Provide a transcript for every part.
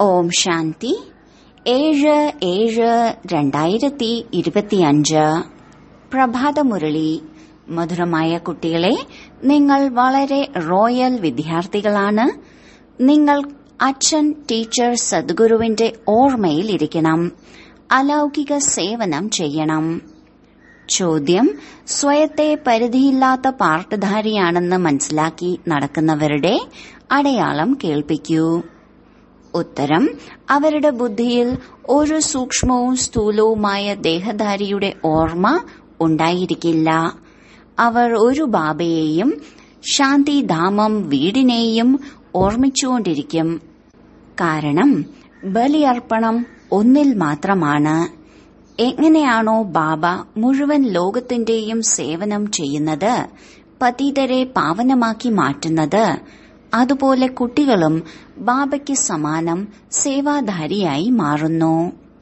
ഓം ശാന്തി ഏഴ് ഏഴ് രണ്ടായിരത്തി ഇരുപത്തിയഞ്ച് പ്രഭാതമുരളി മധുരമായ കുട്ടികളെ നിങ്ങൾ വളരെ റോയൽ വിദ്യാർത്ഥികളാണ് നിങ്ങൾ അച്ഛൻ ടീച്ചർ സദ്ഗുരുവിന്റെ ഓർമ്മയിൽ ഇരിക്കണം അലൗകിക സേവനം ചെയ്യണം ചോദ്യം സ്വയത്തെ പരിധിയില്ലാത്ത പാർട്ടുധാരിയാണെന്ന് മനസ്സിലാക്കി നടക്കുന്നവരുടെ അടയാളം കേൾപ്പിക്കൂ ഉത്തരം അവരുടെ ബുദ്ധിയിൽ ഒരു സൂക്ഷ്മവും സ്ഥൂലവുമായ ദേഹധാരിയുടെ ഓർമ്മ ഉണ്ടായിരിക്കില്ല അവർ ഒരു ബാബയെയും ശാന്തിധാമം വീടിനെയും ഓർമ്മിച്ചുകൊണ്ടിരിക്കും കാരണം ബലിയർപ്പണം ഒന്നിൽ മാത്രമാണ് എങ്ങനെയാണോ ബാബ മുഴുവൻ ലോകത്തിന്റെയും സേവനം ചെയ്യുന്നത് പതിതരെ പാവനമാക്കി മാറ്റുന്നത് അതുപോലെ കുട്ടികളും ബാബയ്ക്ക് സമാനം സേവാധാരിയായി മാറുന്നു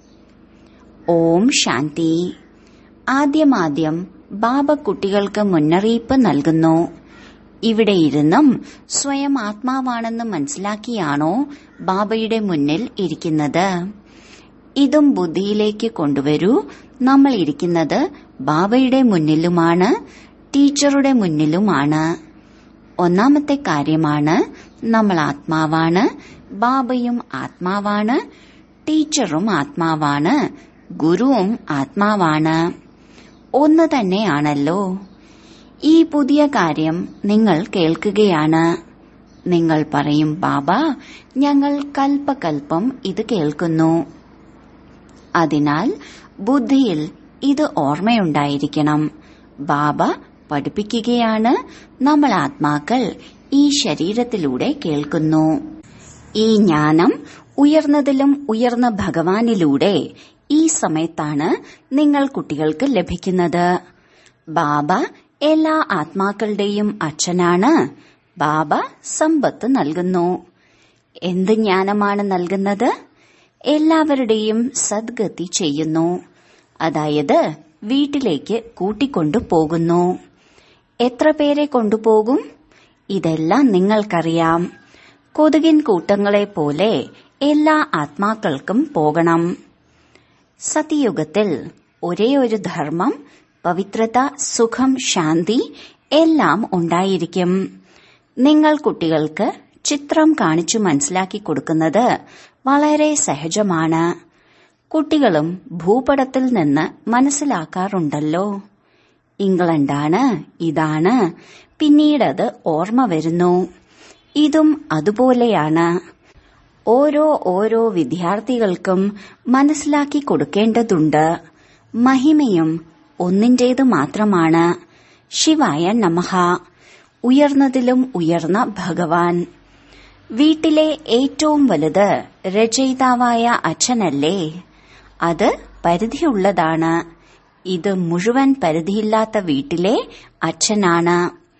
ഓം ശാന്തി ആദ്യമാദ്യം ബാബ കുട്ടികൾക്ക് മുന്നറിയിപ്പ് നൽകുന്നു ഇവിടെ ഇരുന്നും സ്വയം ആത്മാവാണെന്ന് മനസ്സിലാക്കിയാണോ ബാബയുടെ മുന്നിൽ ഇരിക്കുന്നത് ഇതും ബുദ്ധിയിലേക്ക് കൊണ്ടുവരൂ നമ്മൾ ഇരിക്കുന്നത് ബാബയുടെ മുന്നിലുമാണ് ടീച്ചറുടെ മുന്നിലുമാണ് ഒന്നാമത്തെ കാര്യമാണ് നമ്മൾ ആത്മാവാണ് ബാബയും ആത്മാവാണ് ടീച്ചറും ആത്മാവാണ് ഗുരുവും ആത്മാവാണ് ഒന്ന് തന്നെയാണല്ലോ ഈ പുതിയ കാര്യം നിങ്ങൾ കേൾക്കുകയാണ് നിങ്ങൾ പറയും ബാബ ഞങ്ങൾ കൽപ്പകൽപ്പം ഇത് കേൾക്കുന്നു അതിനാൽ ബുദ്ധിയിൽ ഇത് ഓർമ്മയുണ്ടായിരിക്കണം ബാബ പഠിപ്പിക്കുകയാണ് നമ്മൾ ആത്മാക്കൾ ഈ ശരീരത്തിലൂടെ കേൾക്കുന്നു ഈ ജ്ഞാനം ഉയർന്നതിലും ഉയർന്ന ഭഗവാനിലൂടെ ഈ സമയത്താണ് നിങ്ങൾ കുട്ടികൾക്ക് ലഭിക്കുന്നത് ബാബ എല്ലാ ആത്മാക്കളുടെയും അച്ഛനാണ് ബാബ സമ്പത്ത് നൽകുന്നു എന്ത് ജ്ഞാനമാണ് നൽകുന്നത് എല്ലാവരുടെയും സദ്ഗതി ചെയ്യുന്നു അതായത് വീട്ടിലേക്ക് കൂട്ടിക്കൊണ്ടു പോകുന്നു എത്ര പേരെ കൊണ്ടുപോകും ഇതെല്ലാം നിങ്ങൾക്കറിയാം കൊതുകിൻ കൂട്ടങ്ങളെ പോലെ എല്ലാ ആത്മാക്കൾക്കും പോകണം സത്യയുഗത്തിൽ ഒരേ ഒരു ധർമ്മം പവിത്രത സുഖം ശാന്തി എല്ലാം ഉണ്ടായിരിക്കും നിങ്ങൾ കുട്ടികൾക്ക് ചിത്രം കാണിച്ചു മനസ്സിലാക്കി കൊടുക്കുന്നത് വളരെ സഹജമാണ് കുട്ടികളും ഭൂപടത്തിൽ നിന്ന് മനസ്സിലാക്കാറുണ്ടല്ലോ ഇംഗ്ലണ്ടാണ് ഇതാണ് പിന്നീടത് ഓർമ്മ വരുന്നു ഇതും അതുപോലെയാണ് ഓരോ ഓരോ വിദ്യാർത്ഥികൾക്കും മനസ്സിലാക്കി കൊടുക്കേണ്ടതുണ്ട് മഹിമയും ഒന്നിന്റേത് മാത്രമാണ് ശിവായ നമഹ ഉയർന്നതിലും ഉയർന്ന ഭഗവാൻ വീട്ടിലെ ഏറ്റവും വലുത് രചയിതാവായ അച്ഛനല്ലേ അത് പരിധിയുള്ളതാണ് ഇത് മുഴുവൻ പരിധിയില്ലാത്ത വീട്ടിലെ അച്ഛനാണ്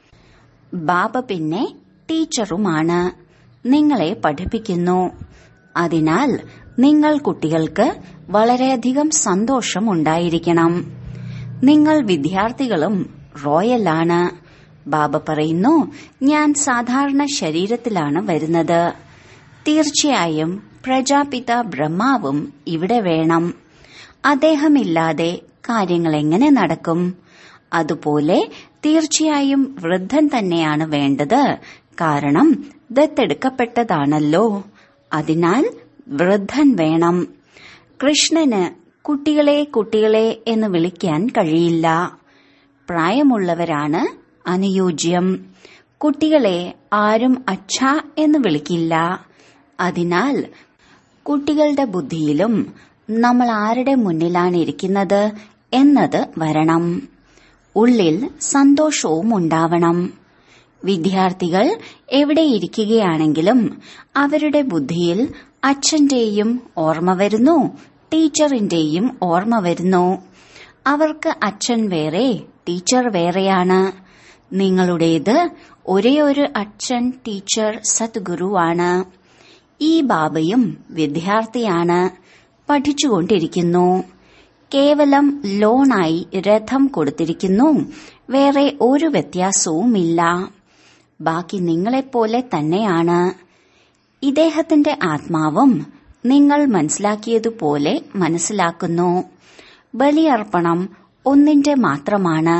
ബാബ പിന്നെ ടീച്ചറുമാണ് നിങ്ങളെ പഠിപ്പിക്കുന്നു അതിനാൽ നിങ്ങൾ കുട്ടികൾക്ക് വളരെയധികം സന്തോഷം ഉണ്ടായിരിക്കണം നിങ്ങൾ വിദ്യാർത്ഥികളും റോയലാണ് ബാബ പറയുന്നു ഞാൻ സാധാരണ ശരീരത്തിലാണ് വരുന്നത് തീർച്ചയായും പ്രജാപിത ബ്രഹ്മാവും ഇവിടെ വേണം അദ്ദേഹമില്ലാതെ കാര്യങ്ങൾ എങ്ങനെ നടക്കും അതുപോലെ തീർച്ചയായും വൃദ്ധൻ തന്നെയാണ് വേണ്ടത് കാരണം ദത്തെടുക്കപ്പെട്ടതാണല്ലോ അതിനാൽ വൃദ്ധൻ വേണം കൃഷ്ണന് കുട്ടികളെ കുട്ടികളെ എന്ന് വിളിക്കാൻ കഴിയില്ല പ്രായമുള്ളവരാണ് അനുയോജ്യം കുട്ടികളെ ആരും അച്ഛ എന്ന് വിളിക്കില്ല അതിനാൽ കുട്ടികളുടെ ബുദ്ധിയിലും നമ്മൾ ആരുടെ മുന്നിലാണ് ഇരിക്കുന്നത് എന്നത് വരണം ഉള്ളിൽ സന്തോഷവും ഉണ്ടാവണം വിദ്യാർത്ഥികൾ എവിടെ ഇരിക്കുകയാണെങ്കിലും അവരുടെ ബുദ്ധിയിൽ അച്ഛന്റെയും ഓർമ്മ വരുന്നു ടീച്ചറിന്റെയും ഓർമ്മ വരുന്നു അവർക്ക് അച്ഛൻ വേറെ ടീച്ചർ വേറെയാണ് നിങ്ങളുടേത് ഒരേ ഒരു അച്ഛൻ ടീച്ചർ സദ്ഗുരുവാണ് ഈ ബാബയും വിദ്യാർത്ഥിയാണ് പഠിച്ചുകൊണ്ടിരിക്കുന്നു കേവലം ലോണായി രഥം കൊടുത്തിരിക്കുന്നു വേറെ ഒരു വ്യത്യാസവുമില്ല ബാക്കി നിങ്ങളെപ്പോലെ തന്നെയാണ് ഇദ്ദേഹത്തിന്റെ ആത്മാവും നിങ്ങൾ മനസ്സിലാക്കിയതുപോലെ മനസ്സിലാക്കുന്നു ബലിയർപ്പണം ഒന്നിന്റെ മാത്രമാണ്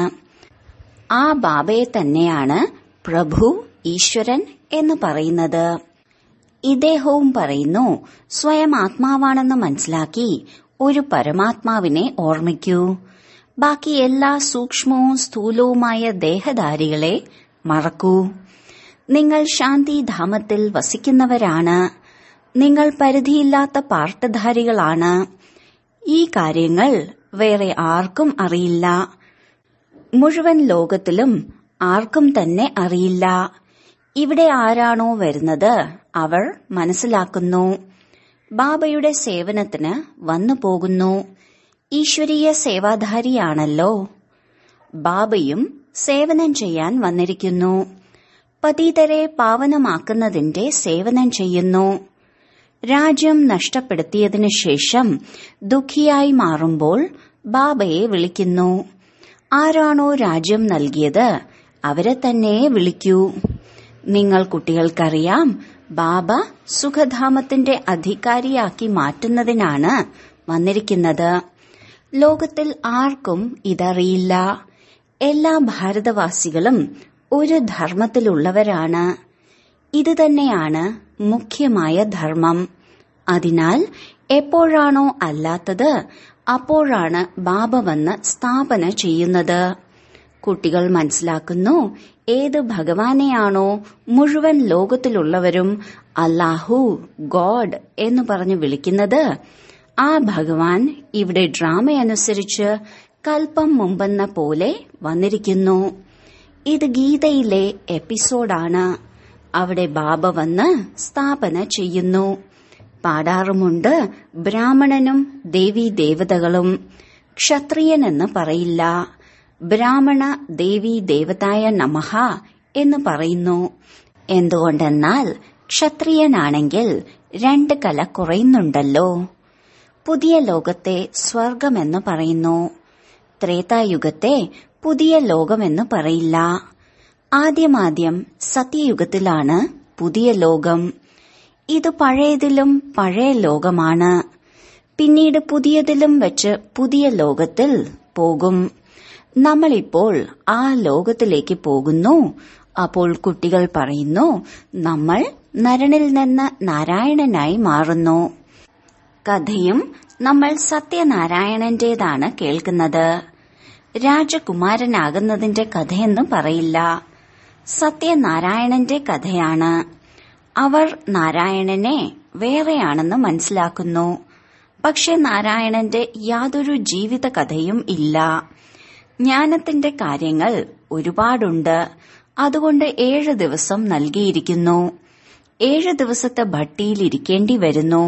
ആ ബാബയെ തന്നെയാണ് പ്രഭു ഈശ്വരൻ എന്ന് പറയുന്നത് ഇദ്ദേഹവും പറയുന്നു സ്വയം ആത്മാവാണെന്ന് മനസ്സിലാക്കി ഒരു പരമാത്മാവിനെ ഓർമ്മിക്കൂ ബാക്കി എല്ലാ സൂക്ഷ്മവും സ്ഥൂലവുമായ ദേഹധാരികളെ മറക്കൂ നിങ്ങൾ ശാന്തിധാമത്തിൽ വസിക്കുന്നവരാണ് നിങ്ങൾ പരിധിയില്ലാത്ത പാർട്ടധാരികളാണ് ഈ കാര്യങ്ങൾ വേറെ ആർക്കും അറിയില്ല മുഴുവൻ ലോകത്തിലും ആർക്കും തന്നെ അറിയില്ല ഇവിടെ ആരാണോ വരുന്നത് അവർ മനസ്സിലാക്കുന്നു ബാബയുടെ സേവനത്തിന് വന്നു പോകുന്നു ഈശ്വരീയ സേവാധാരിയാണല്ലോ ബാബയും സേവനം ചെയ്യാൻ വന്നിരിക്കുന്നു പതീതരെ പാവനമാക്കുന്നതിന്റെ സേവനം ചെയ്യുന്നു രാജ്യം നഷ്ടപ്പെടുത്തിയതിനു ശേഷം ദുഃഖിയായി മാറുമ്പോൾ ബാബയെ വിളിക്കുന്നു ആരാണോ രാജ്യം നൽകിയത് അവരെ തന്നെ വിളിക്കൂ നിങ്ങൾ കുട്ടികൾക്കറിയാം ബാബ സുഖധാമത്തിന്റെ അധികാരിയാക്കി മാറ്റുന്നതിനാണ് വന്നിരിക്കുന്നത് ലോകത്തിൽ ആർക്കും ഇതറിയില്ല എല്ലാ ഭാരതവാസികളും ഒരു ധർമ്മത്തിലുള്ളവരാണ് ഇത് തന്നെയാണ് മുഖ്യമായ ധർമ്മം അതിനാൽ എപ്പോഴാണോ അല്ലാത്തത് അപ്പോഴാണ് ബാബ വന്ന് സ്ഥാപന ചെയ്യുന്നത് കുട്ടികൾ മനസ്സിലാക്കുന്നു ഏത് ഭഗവാനെയാണോ മുഴുവൻ ലോകത്തിലുള്ളവരും അല്ലാഹു ഗോഡ് എന്ന് പറഞ്ഞു വിളിക്കുന്നത് ആ ഭഗവാൻ ഇവിടെ ഡ്രാമയനുസരിച്ച് കൽപ്പം മുമ്പെന്ന പോലെ വന്നിരിക്കുന്നു ഇത് ഗീതയിലെ എപ്പിസോഡാണ് അവിടെ ബാബ വന്ന് സ്ഥാപന ചെയ്യുന്നു പാടാറുമുണ്ട് ബ്രാഹ്മണനും ദേവീ ദേവതകളും ക്ഷത്രിയനെന്ന് പറയില്ല ബ്രാഹ്മണ ദേവീ ദേവതായ നമഹ എന്ന് പറയുന്നു എന്തുകൊണ്ടെന്നാൽ ക്ഷത്രിയനാണെങ്കിൽ രണ്ട് കല കുറയുന്നുണ്ടല്ലോ പുതിയ ലോകത്തെ സ്വർഗമെന്ന് പറയുന്നു ത്രേതായുഗത്തെ പുതിയ ലോകമെന്ന് പറയില്ല ആദ്യമാദ്യം സത്യയുഗത്തിലാണ് പുതിയ ലോകം ഇത് പഴയതിലും പഴയ ലോകമാണ് പിന്നീട് പുതിയതിലും വെച്ച് പുതിയ ലോകത്തിൽ പോകും നമ്മളിപ്പോൾ ആ ലോകത്തിലേക്ക് പോകുന്നു അപ്പോൾ കുട്ടികൾ പറയുന്നു നമ്മൾ നരനിൽ നിന്ന് നാരായണനായി മാറുന്നു കഥയും നമ്മൾ സത്യനാരായണന്റേതാണ് കേൾക്കുന്നത് രാജകുമാരനാകുന്നതിന്റെ കഥയെന്നും പറയില്ല സത്യനാരായണന്റെ കഥയാണ് അവർ നാരായണനെ വേറെയാണെന്ന് മനസ്സിലാക്കുന്നു പക്ഷെ നാരായണന്റെ യാതൊരു ജീവിത കഥയും ഇല്ല ജ്ഞാനത്തിന്റെ കാര്യങ്ങൾ ഒരുപാടുണ്ട് അതുകൊണ്ട് ഏഴ് ദിവസം നൽകിയിരിക്കുന്നു ഏഴ് ദിവസത്തെ ഭട്ടിയിൽ ഇരിക്കേണ്ടി വരുന്നു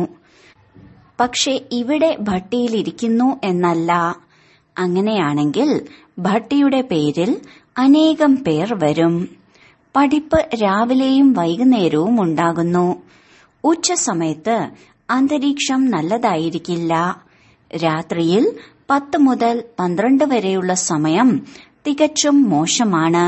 പക്ഷെ ഇവിടെ ഭട്ടിയിൽ ഇരിക്കുന്നു എന്നല്ല അങ്ങനെയാണെങ്കിൽ ഭട്ടിയുടെ പേരിൽ അനേകം പേർ വരും പഠിപ്പ് രാവിലെയും വൈകുന്നേരവും ഉണ്ടാകുന്നു ഉച്ച സമയത്ത് അന്തരീക്ഷം നല്ലതായിരിക്കില്ല രാത്രിയിൽ പത്ത് മുതൽ പന്ത്രണ്ട് വരെയുള്ള സമയം തികച്ചും മോശമാണ്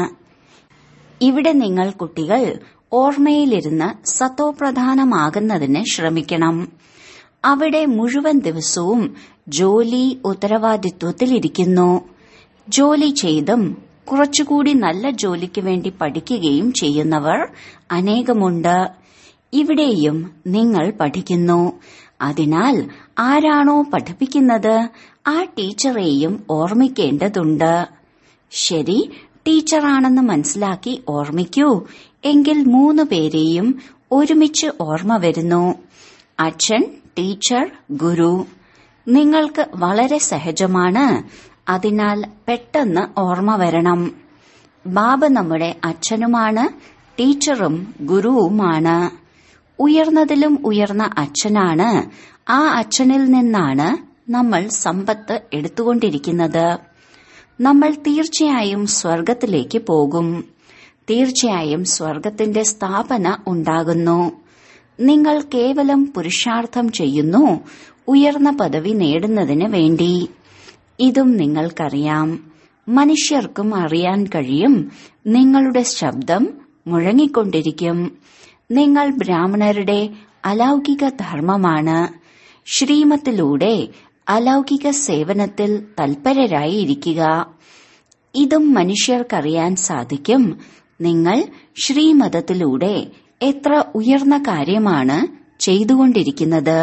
ഇവിടെ നിങ്ങൾ കുട്ടികൾ ഓർമ്മയിലിരുന്ന് സത്തോപ്രധാനമാകുന്നതിന് ശ്രമിക്കണം അവിടെ മുഴുവൻ ദിവസവും ജോലി ഉത്തരവാദിത്വത്തിലിരിക്കുന്നു ജോലി ചെയ്തും കുറച്ചുകൂടി നല്ല ജോലിക്ക് വേണ്ടി പഠിക്കുകയും ചെയ്യുന്നവർ അനേകമുണ്ട് ഇവിടെയും നിങ്ങൾ പഠിക്കുന്നു അതിനാൽ ആരാണോ പഠിപ്പിക്കുന്നത് ആ ടീച്ചറെയും ഓർമ്മിക്കേണ്ടതുണ്ട് ശരി ടീച്ചറാണെന്ന് മനസ്സിലാക്കി ഓർമ്മിക്കൂ എങ്കിൽ മൂന്ന് പേരെയും ഒരുമിച്ച് ഓർമ്മ വരുന്നു അച്ഛൻ ടീച്ചർ ഗുരു നിങ്ങൾക്ക് വളരെ സഹജമാണ് അതിനാൽ പെട്ടെന്ന് ഓർമ്മ വരണം ബാബ നമ്മുടെ അച്ഛനുമാണ് ടീച്ചറും ഗുരുവുമാണ് ഉയർന്നതിലും ഉയർന്ന അച്ഛനാണ് ആ അച്ഛനിൽ നിന്നാണ് നമ്മൾ സമ്പത്ത് എടുത്തുകൊണ്ടിരിക്കുന്നത് നമ്മൾ തീർച്ചയായും സ്വർഗത്തിലേക്ക് പോകും തീർച്ചയായും സ്വർഗത്തിന്റെ സ്ഥാപന ഉണ്ടാകുന്നു നിങ്ങൾ കേവലം പുരുഷാർത്ഥം ചെയ്യുന്നു ഉയർന്ന പദവി നേടുന്നതിന് വേണ്ടി ഇതും നിങ്ങൾക്കറിയാം മനുഷ്യർക്കും അറിയാൻ കഴിയും നിങ്ങളുടെ ശബ്ദം മുഴങ്ങിക്കൊണ്ടിരിക്കും നിങ്ങൾ ബ്രാഹ്മണരുടെ അലൗകിക ധർമ്മമാണ് ശ്രീമത്തിലൂടെ അലൗകിക സേവനത്തിൽ തൽപരരായി ഇരിക്കുക ഇതും മനുഷ്യർക്കറിയാൻ സാധിക്കും നിങ്ങൾ ശ്രീമതത്തിലൂടെ എത്ര ഉയർന്ന കാര്യമാണ് ചെയ്തുകൊണ്ടിരിക്കുന്നത്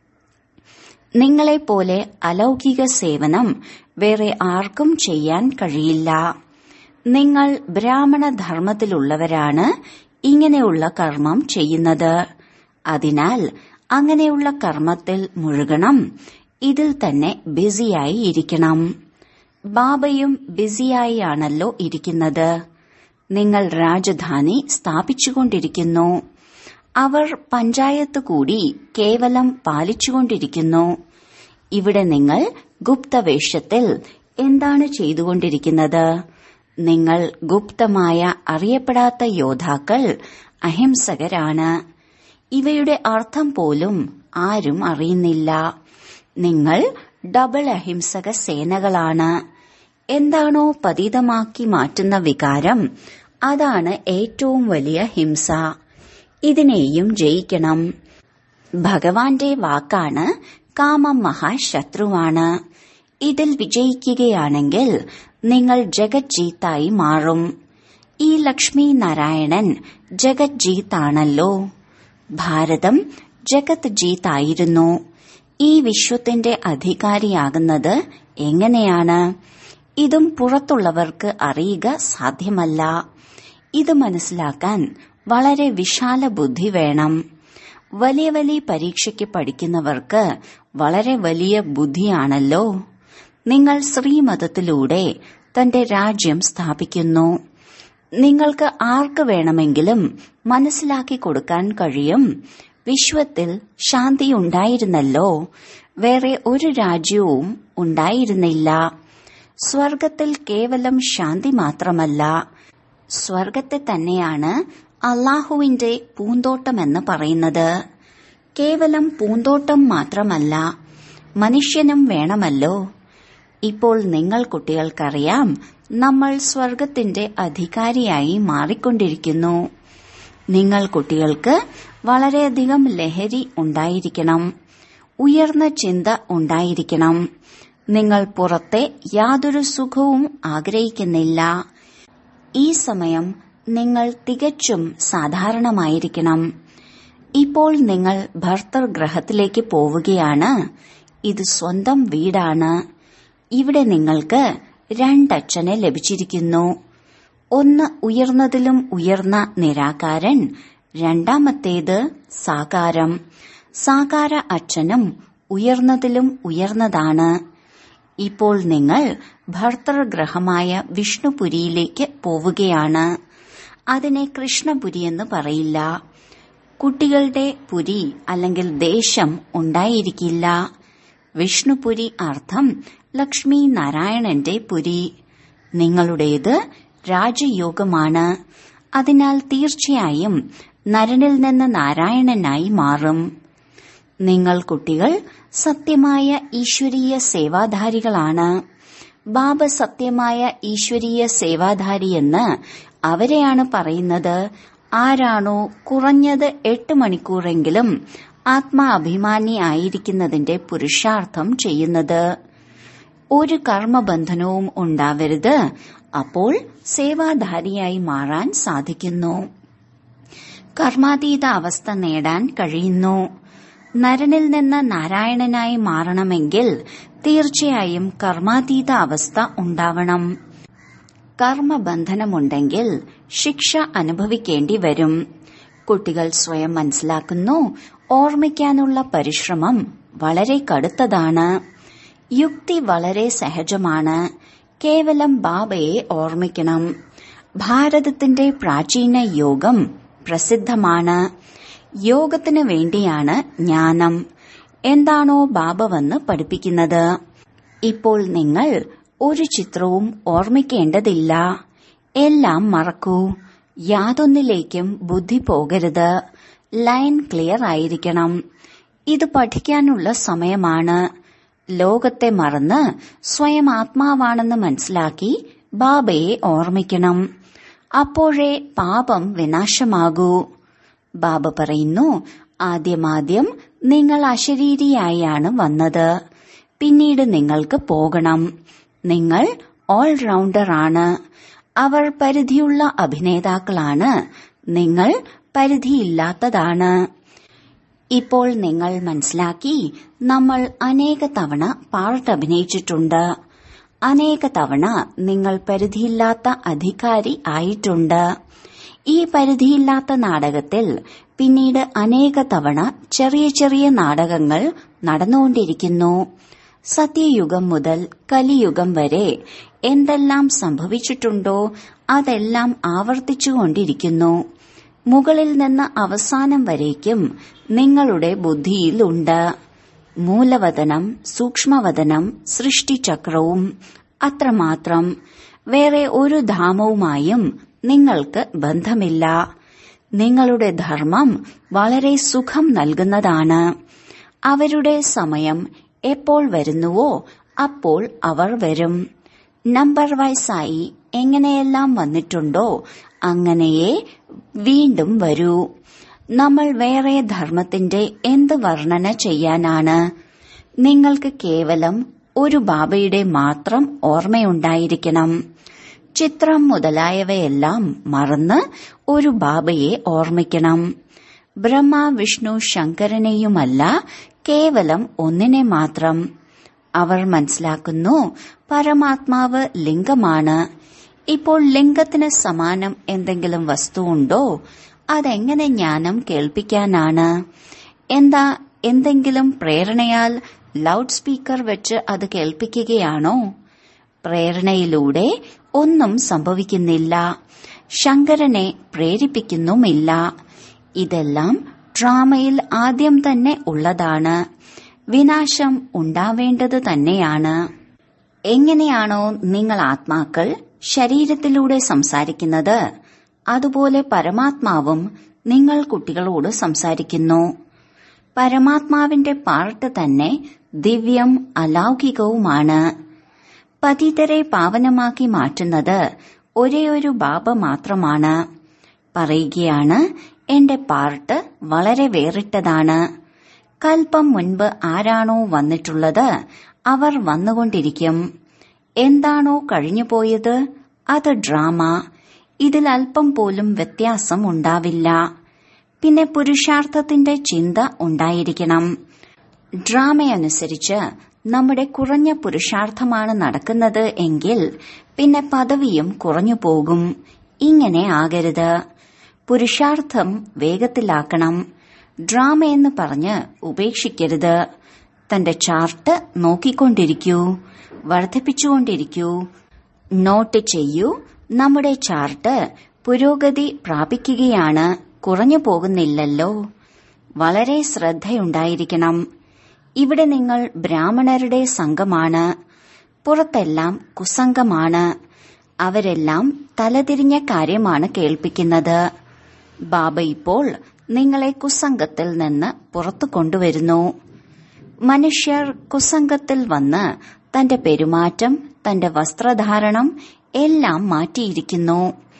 നിങ്ങളെപ്പോലെ അലൗകിക സേവനം വേറെ ആർക്കും ചെയ്യാൻ കഴിയില്ല നിങ്ങൾ ബ്രാഹ്മണ ധർമ്മത്തിലുള്ളവരാണ് ഇങ്ങനെയുള്ള കർമ്മം ചെയ്യുന്നത് അതിനാൽ അങ്ങനെയുള്ള കർമ്മത്തിൽ മുഴുകണം ഇതിൽ തന്നെ ബിസിയായി ഇരിക്കണം ബാബയും ബിസിയായി ആണല്ലോ ഇരിക്കുന്നത് നിങ്ങൾ രാജധാനി സ്ഥാപിച്ചുകൊണ്ടിരിക്കുന്നു അവർ പഞ്ചായത്ത് കൂടി കേവലം പാലിച്ചുകൊണ്ടിരിക്കുന്നു ഇവിടെ നിങ്ങൾ ഗുപ്തവേഷത്തിൽ എന്താണ് ചെയ്തുകൊണ്ടിരിക്കുന്നത് നിങ്ങൾ ഗുപ്തമായ അറിയപ്പെടാത്ത യോദ്ധാക്കൾ അഹിംസകരാണ് ഇവയുടെ അർത്ഥം പോലും ആരും അറിയുന്നില്ല നിങ്ങൾ ഡബിൾ അഹിംസക സേനകളാണ് എന്താണോ പതീതമാക്കി മാറ്റുന്ന വികാരം അതാണ് ഏറ്റവും വലിയ ഹിംസ ഇതിനെയും ജയിക്കണം ഭഗവാന്റെ വാക്കാണ് കാമം മഹാശത്രുവാണ് ഇതിൽ വിജയിക്കുകയാണെങ്കിൽ നിങ്ങൾ ജഗജ്ജീത്തായി മാറും ഈ ലക്ഷ്മി നാരായണൻ ജഗജ്ജീത്താണല്ലോ ഭാരതം ജഗത് ജീത്തായിരുന്നു ഈ വിശ്വത്തിന്റെ അധികാരിയാകുന്നത് എങ്ങനെയാണ് ഇതും പുറത്തുള്ളവർക്ക് അറിയുക സാധ്യമല്ല ഇത് മനസ്സിലാക്കാൻ വളരെ വിശാല ബുദ്ധി വേണം വലിയ വലിയ പരീക്ഷയ്ക്ക് പഠിക്കുന്നവർക്ക് വളരെ വലിയ ബുദ്ധിയാണല്ലോ നിങ്ങൾ ശ്രീമതത്തിലൂടെ തന്റെ രാജ്യം സ്ഥാപിക്കുന്നു നിങ്ങൾക്ക് ആർക്ക് വേണമെങ്കിലും മനസ്സിലാക്കി കൊടുക്കാൻ കഴിയും വിശ്വത്തിൽ ശാന്തി ഉണ്ടായിരുന്നല്ലോ വേറെ ഒരു രാജ്യവും ഉണ്ടായിരുന്നില്ല സ്വർഗത്തിൽ കേവലം ശാന്തി മാത്രമല്ല സ്വർഗത്തെ തന്നെയാണ് അള്ളാഹുവിന്റെ പൂന്തോട്ടമെന്ന് പറയുന്നത് കേവലം പൂന്തോട്ടം മാത്രമല്ല മനുഷ്യനും വേണമല്ലോ ഇപ്പോൾ നിങ്ങൾ കുട്ടികൾക്കറിയാം നമ്മൾ സ്വർഗത്തിന്റെ അധികാരിയായി മാറിക്കൊണ്ടിരിക്കുന്നു നിങ്ങൾ കുട്ടികൾക്ക് വളരെയധികം ലഹരി ഉണ്ടായിരിക്കണം ഉയർന്ന ചിന്ത ഉണ്ടായിരിക്കണം നിങ്ങൾ പുറത്തെ യാതൊരു സുഖവും ആഗ്രഹിക്കുന്നില്ല ഈ സമയം നിങ്ങൾ തികച്ചും സാധാരണമായിരിക്കണം ഇപ്പോൾ നിങ്ങൾ ഭർത്തൃഗ്രഹത്തിലേക്ക് പോവുകയാണ് ഇത് സ്വന്തം വീടാണ് ഇവിടെ നിങ്ങൾക്ക് രണ്ടച്ഛനെ ലഭിച്ചിരിക്കുന്നു ഒന്ന് ഉയർന്നതിലും ഉയർന്ന നിരാകാരൻ രണ്ടാമത്തേത് സാകാരം സാകാര അച്ഛനും ഉയർന്നതിലും ഉയർന്നതാണ് ഇപ്പോൾ നിങ്ങൾ ഭർത്തൃഗ്രഹമായ വിഷ്ണുപുരിയിലേക്ക് പോവുകയാണ് അതിനെ കൃഷ്ണപുരി എന്ന് പറയില്ല കുട്ടികളുടെ പുരി അല്ലെങ്കിൽ ദേശം ഉണ്ടായിരിക്കില്ല വിഷ്ണുപുരി അർത്ഥം ലക്ഷ്മി നാരായണന്റെ പുരി നിങ്ങളുടേത് രാജയോഗമാണ് അതിനാൽ തീർച്ചയായും നരനിൽ നിന്ന് നാരായണനായി മാറും നിങ്ങൾ കുട്ടികൾ സത്യമായ ഈശ്വരീയ സേവാധാരികളാണ് ബാബ സത്യമായ ഈശ്വരീയ സേവാധാരിയെന്ന് അവരെയാണ് പറയുന്നത് ആരാണോ കുറഞ്ഞത് എട്ട് മണിക്കൂറെങ്കിലും ആത്മാഭിമാനി ആയിരിക്കുന്നതിന്റെ പുരുഷാർത്ഥം ചെയ്യുന്നത് ഒരു കർമ്മബന്ധനവും ഉണ്ടാവരുത് അപ്പോൾ സേവാധാരിയായി മാറാൻ സാധിക്കുന്നു കർമാതീത അവസ്ഥ നേടാൻ കഴിയുന്നു നരനിൽ നിന്ന് നാരായണനായി മാറണമെങ്കിൽ തീർച്ചയായും കർമാതീത അവസ്ഥ ഉണ്ടാവണം കർമ്മബന്ധനമുണ്ടെങ്കിൽ ശിക്ഷ അനുഭവിക്കേണ്ടി വരും കുട്ടികൾ സ്വയം മനസ്സിലാക്കുന്നു ഓർമ്മിക്കാനുള്ള പരിശ്രമം വളരെ കടുത്തതാണ് യുക്തി വളരെ സഹജമാണ് കേവലം ബാബയെ ഓർമ്മിക്കണം ഭാരതത്തിന്റെ പ്രാചീന യോഗം പ്രസിദ്ധമാണ് യോഗത്തിന് വേണ്ടിയാണ് ജ്ഞാനം എന്താണോ ബാബ വന്ന് പഠിപ്പിക്കുന്നത് ഇപ്പോൾ നിങ്ങൾ ഒരു ചിത്രവും ഓർമ്മിക്കേണ്ടതില്ല എല്ലാം മറക്കൂ യാതൊന്നിലേക്കും ബുദ്ധി പോകരുത് ലൈൻ ക്ലിയർ ആയിരിക്കണം ഇത് പഠിക്കാനുള്ള സമയമാണ് ലോകത്തെ മറന്ന് സ്വയം ആത്മാവാണെന്ന് മനസ്സിലാക്കി ബാബയെ ഓർമ്മിക്കണം അപ്പോഴേ പാപം വിനാശമാകൂ ബാബ പറയുന്നു ആദ്യമാദ്യം നിങ്ങൾ അശരീരിയായാണ് വന്നത് പിന്നീട് നിങ്ങൾക്ക് പോകണം നിങ്ങൾ ഓൾറൗണ്ടർ ആണ് അവർ പരിധിയുള്ള അഭിനേതാക്കളാണ് നിങ്ങൾ പരിധിയില്ലാത്തതാണ് ഇപ്പോൾ നിങ്ങൾ മനസ്സിലാക്കി നമ്മൾ അനേക തവണ പാർട്ട് അഭിനയിച്ചിട്ടുണ്ട് അനേക തവണ നിങ്ങൾ പരിധിയില്ലാത്ത അധികാരി ആയിട്ടുണ്ട് ഈ പരിധിയില്ലാത്ത നാടകത്തിൽ പിന്നീട് അനേക തവണ ചെറിയ ചെറിയ നാടകങ്ങൾ നടന്നുകൊണ്ടിരിക്കുന്നു സത്യയുഗം മുതൽ കലിയുഗം വരെ എന്തെല്ലാം സംഭവിച്ചിട്ടുണ്ടോ അതെല്ലാം ആവർത്തിച്ചുകൊണ്ടിരിക്കുന്നു മുകളിൽ നിന്ന് അവസാനം വരേക്കും നിങ്ങളുടെ ബുദ്ധിയിലുണ്ട് മൂലവതനം സൂക്ഷ്മവതനം സൃഷ്ടിചക്രവും അത്രമാത്രം വേറെ ഒരു ധാമവുമായും നിങ്ങൾക്ക് ബന്ധമില്ല നിങ്ങളുടെ ധർമ്മം വളരെ സുഖം നൽകുന്നതാണ് അവരുടെ സമയം എപ്പോൾ വരുന്നുവോ അപ്പോൾ അവർ വരും നമ്പർ വയസ്സായി എങ്ങനെയെല്ലാം വന്നിട്ടുണ്ടോ അങ്ങനെയേ വീണ്ടും വരൂ നമ്മൾ വേറെ ധർമ്മത്തിന്റെ എന്ത് വർണ്ണന ചെയ്യാനാണ് നിങ്ങൾക്ക് കേവലം ഒരു ബാബയുടെ മാത്രം ഓർമ്മയുണ്ടായിരിക്കണം ചിത്രം മുതലായവയെല്ലാം മറന്ന് ഒരു ബാബയെ ഓർമ്മിക്കണം ബ്രഹ്മ വിഷ്ണു ശങ്കരനെയുമല്ല കേവലം ഒന്നിനെ മാത്രം അവർ മനസ്സിലാക്കുന്നു പരമാത്മാവ് ലിംഗമാണ് ഇപ്പോൾ ലിംഗത്തിന് സമാനം എന്തെങ്കിലും വസ്തുവുണ്ടോ അതെങ്ങനെ ജ്ഞാനം കേൾപ്പിക്കാനാണ് എന്താ എന്തെങ്കിലും പ്രേരണയാൽ ലൗഡ് സ്പീക്കർ വെച്ച് അത് കേൾപ്പിക്കുകയാണോ പ്രേരണയിലൂടെ ഒന്നും സംഭവിക്കുന്നില്ല ശങ്കരനെ പ്രേരിപ്പിക്കുന്നുമില്ല ഇതെല്ലാം ഡ്രാമയിൽ ആദ്യം തന്നെ ഉള്ളതാണ് വിനാശം ഉണ്ടാവേണ്ടത് തന്നെയാണ് എങ്ങനെയാണോ നിങ്ങൾ ആത്മാക്കൾ ശരീരത്തിലൂടെ സംസാരിക്കുന്നത് അതുപോലെ പരമാത്മാവും നിങ്ങൾ കുട്ടികളോട് സംസാരിക്കുന്നു പരമാത്മാവിന്റെ പാർട്ട് തന്നെ ദിവ്യം അലൗകികവുമാണ് പതിതരെ പാവനമാക്കി മാറ്റുന്നത് ഒരേയൊരു ബാബ മാത്രമാണ് പറയുകയാണ് എന്റെ പാർട്ട് വളരെ വേറിട്ടതാണ് കൽപ്പം മുൻപ് ആരാണോ വന്നിട്ടുള്ളത് അവർ വന്നുകൊണ്ടിരിക്കും എന്താണോ കഴിഞ്ഞുപോയത് അത് ഡ്രാമ ഇതിൽ അല്പം പോലും വ്യത്യാസം ഉണ്ടാവില്ല പിന്നെ പുരുഷാർത്ഥത്തിന്റെ ചിന്ത ഉണ്ടായിരിക്കണം ഡ്രാമയനുസരിച്ച് നമ്മുടെ കുറഞ്ഞ പുരുഷാർത്ഥമാണ് നടക്കുന്നത് എങ്കിൽ പിന്നെ പദവിയും കുറഞ്ഞു പോകും ഇങ്ങനെ ആകരുത് പുരുഷാർത്ഥം വേഗത്തിലാക്കണം ഡ്രാമ എന്ന് പറഞ്ഞ് ഉപേക്ഷിക്കരുത് തന്റെ ചാർട്ട് നോക്കിക്കൊണ്ടിരിക്കൂ വർദ്ധിപ്പിച്ചുകൊണ്ടിരിക്കൂ നോട്ട് ചെയ്യൂ നമ്മുടെ ചാർട്ട് പുരോഗതി പ്രാപിക്കുകയാണ് കുറഞ്ഞു പോകുന്നില്ലല്ലോ വളരെ ശ്രദ്ധയുണ്ടായിരിക്കണം ഇവിടെ നിങ്ങൾ ബ്രാഹ്മണരുടെ സംഘമാണ് പുറത്തെല്ലാം കുസംഗമാണ് അവരെല്ലാം തലതിരിഞ്ഞ കാര്യമാണ് കേൾപ്പിക്കുന്നത് ബാബ ഇപ്പോൾ നിങ്ങളെ കുസംഗത്തിൽ നിന്ന് പുറത്തു കൊണ്ടുവരുന്നു മനുഷ്യർ കുസംഗത്തിൽ വന്ന് തന്റെ പെരുമാറ്റം തന്റെ വസ്ത്രധാരണം എല്ലാം മാറ്റിയിരിക്കുന്നു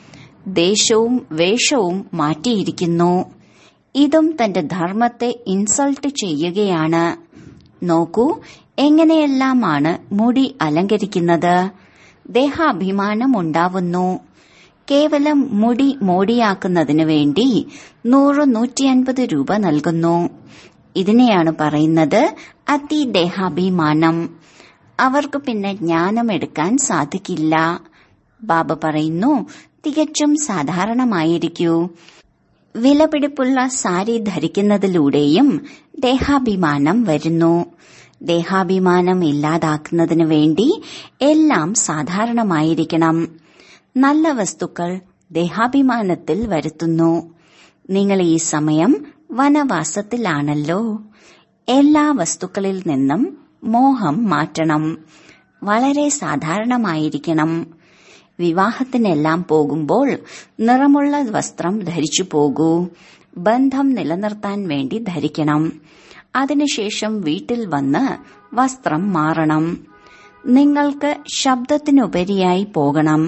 ദേശവും വേഷവും മാറ്റിയിരിക്കുന്നു ഇതും തന്റെ ധർമ്മത്തെ ഇൻസൾട്ട് ചെയ്യുകയാണ് നോക്കൂ എങ്ങനെയെല്ലാമാണ് മുടി അലങ്കരിക്കുന്നത് ദേഹാഭിമാനം ഉണ്ടാവുന്നു കേവലം മുടി മോടിയാക്കുന്നതിനു വേണ്ടി നൂറ് നൂറ്റിയൻപത് രൂപ നൽകുന്നു ഇതിനെയാണ് പറയുന്നത് അതിദേഹാഭിമാനം അവർക്ക് പിന്നെ ജ്ഞാനമെടുക്കാൻ സാധിക്കില്ല ബാബ പറയുന്നു തികച്ചും സാധാരണമായിരിക്കൂ വിലപിടിപ്പുള്ള സാരി ധരിക്കുന്നതിലൂടെയും ദേഹാഭിമാനം വരുന്നു ദേഹാഭിമാനം ഇല്ലാതാക്കുന്നതിനു വേണ്ടി എല്ലാം സാധാരണമായിരിക്കണം നല്ല വസ്തുക്കൾ ദേഹാഭിമാനത്തിൽ വരുത്തുന്നു നിങ്ങൾ ഈ സമയം വനവാസത്തിലാണല്ലോ എല്ലാ വസ്തുക്കളിൽ നിന്നും മോഹം മാറ്റണം വളരെ സാധാരണമായിരിക്കണം വിവാഹത്തിനെല്ലാം പോകുമ്പോൾ നിറമുള്ള വസ്ത്രം ധരിച്ചു പോകൂ ബന്ധം നിലനിർത്താൻ വേണ്ടി ധരിക്കണം അതിനുശേഷം വീട്ടിൽ വന്ന് വസ്ത്രം മാറണം നിങ്ങൾക്ക് ശബ്ദത്തിനുപരിയായി പോകണം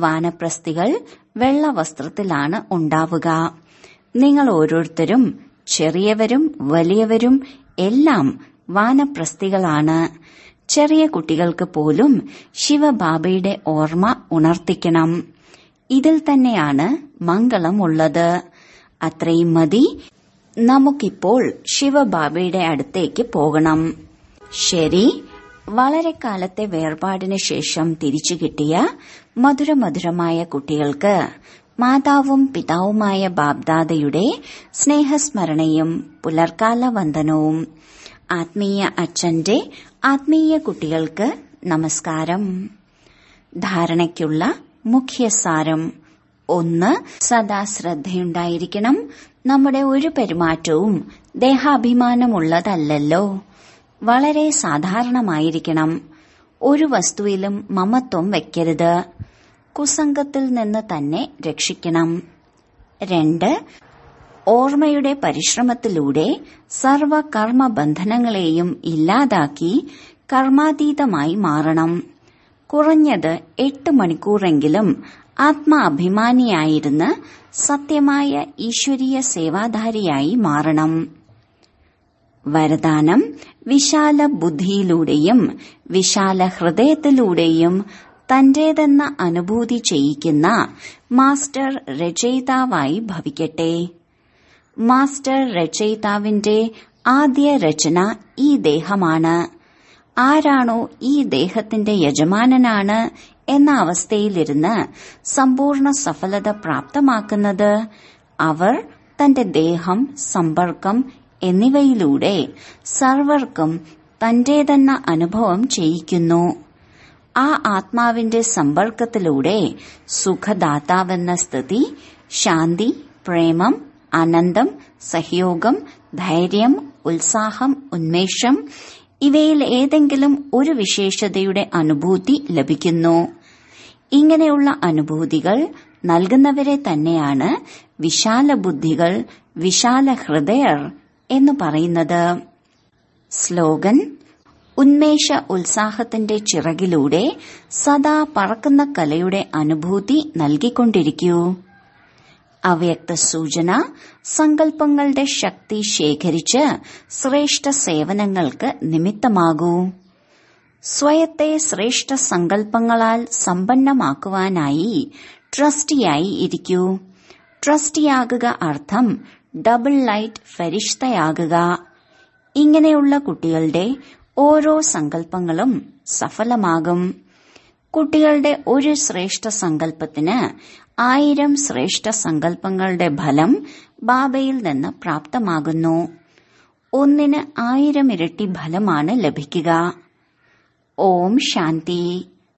വാനപ്രസ്ഥികൾ വെള്ള വസ്ത്രത്തിലാണ് ഉണ്ടാവുക നിങ്ങൾ ഓരോരുത്തരും ചെറിയവരും വലിയവരും എല്ലാം വാനപ്രസ്ഥികളാണ് ചെറിയ കുട്ടികൾക്ക് പോലും ശിവബാബയുടെ ഓർമ്മ ഉണർത്തിക്കണം ഇതിൽ തന്നെയാണ് മംഗളമുള്ളത് അത്രയും മതി നമുക്കിപ്പോൾ ശിവബാബയുടെ അടുത്തേക്ക് പോകണം ശരി വളരെ കാലത്തെ വേർപാടിന് ശേഷം തിരിച്ചു കിട്ടിയ മധുരമധുരമായ കുട്ടികൾക്ക് മാതാവും പിതാവുമായ ബാബ്ദാദയുടെ സ്നേഹസ്മരണയും പുലർക്കാല വന്ദനവും ആത്മീയ അച്ഛന്റെ ആത്മീയ കുട്ടികൾക്ക് നമസ്കാരം ധാരണയ്ക്കുള്ള മുഖ്യസാരം ഒന്ന് സദാ ശ്രദ്ധയുണ്ടായിരിക്കണം നമ്മുടെ ഒരു പെരുമാറ്റവും ദേഹാഭിമാനമുള്ളതല്ലല്ലോ വളരെ സാധാരണമായിരിക്കണം ഒരു വസ്തുവിലും മമത്വം വെക്കരുത് കുസംഗത്തിൽ നിന്ന് തന്നെ രക്ഷിക്കണം രണ്ട് ഓർമ്മയുടെ പരിശ്രമത്തിലൂടെ സർവ കർമ്മബന്ധനങ്ങളെയും ഇല്ലാതാക്കി കർമാതീതമായി മാറണം കുറഞ്ഞത് എട്ട് മണിക്കൂറെങ്കിലും ആത്മാഭിമാനിയായിരുന്ന് സത്യമായ ഈശ്വരീയ സേവാധാരിയായി മാറണം വരദാനം വിശാല ബുദ്ധിയിലൂടെയും വിശാല ഹൃദയത്തിലൂടെയും തന്റേതെന്ന അനുഭൂതി ചെയ്യിക്കുന്ന മാസ്റ്റർ രചയിതാവായി ഭവിക്കട്ടെ മാസ്റ്റർ രചയിതാവിന്റെ ആദ്യ രചന ഈ ദേഹമാണ് ആരാണോ ഈ ദേഹത്തിന്റെ യജമാനനാണ് എന്ന അവസ്ഥയിലിരുന്ന് സമ്പൂർണ്ണ സഫലത പ്രാപ്തമാക്കുന്നത് അവർ തന്റെ ദേഹം സമ്പർക്കം എന്നിവയിലൂടെ സർവർക്കും തന്റേതെന്ന അനുഭവം ചെയ്യിക്കുന്നു ആ ആത്മാവിന്റെ സമ്പർക്കത്തിലൂടെ സുഖദാതാവെന്ന സ്ഥിതി ശാന്തി പ്രേമം ആനന്ദം സഹയോഗം ധൈര്യം ഉത്സാഹം ഉന്മേഷം ഇവയിൽ ഏതെങ്കിലും ഒരു വിശേഷതയുടെ അനുഭൂതി ലഭിക്കുന്നു ഇങ്ങനെയുള്ള അനുഭൂതികൾ നൽകുന്നവരെ തന്നെയാണ് വിശാല ബുദ്ധികൾ വിശാല ഹൃദയർ എന്ന് പറയുന്നത് സ്ലോഗൻ ഉന്മേഷ ഉത്സാഹത്തിന്റെ ചിറകിലൂടെ സദാ പറക്കുന്ന കലയുടെ അനുഭൂതി നൽകിക്കൊണ്ടിരിക്കൂ അവ്യക്ത സൂചന സങ്കല്പങ്ങളുടെ ശക്തി ശേഖരിച്ച് ശ്രേഷ്ഠ സേവനങ്ങൾക്ക് നിമിത്തമാകൂ സ്വയത്തെ ശ്രേഷ്ഠ സങ്കല്പങ്ങളാൽ സമ്പന്നമാക്കുവാനായി ട്രസ്റ്റിയായി ഇരിക്കൂ ട്രസ്റ്റിയാകുക അർത്ഥം ഡബിൾ ലൈറ്റ് ഫരിഷ്തയാകുക ഇങ്ങനെയുള്ള കുട്ടികളുടെ ഓരോ സങ്കല്പങ്ങളും സഫലമാകും കുട്ടികളുടെ ഒരു ശ്രേഷ്ഠ സങ്കല്പത്തിന് ആയിരം ശ്രേഷ്ഠ സങ്കല്പങ്ങളുടെ ഫലം ബാബയിൽ നിന്ന് പ്രാപ്തമാകുന്നു ഒന്നിന് ആയിരം ഇരട്ടി ഫലമാണ് ലഭിക്കുക ഓം ശാന്തി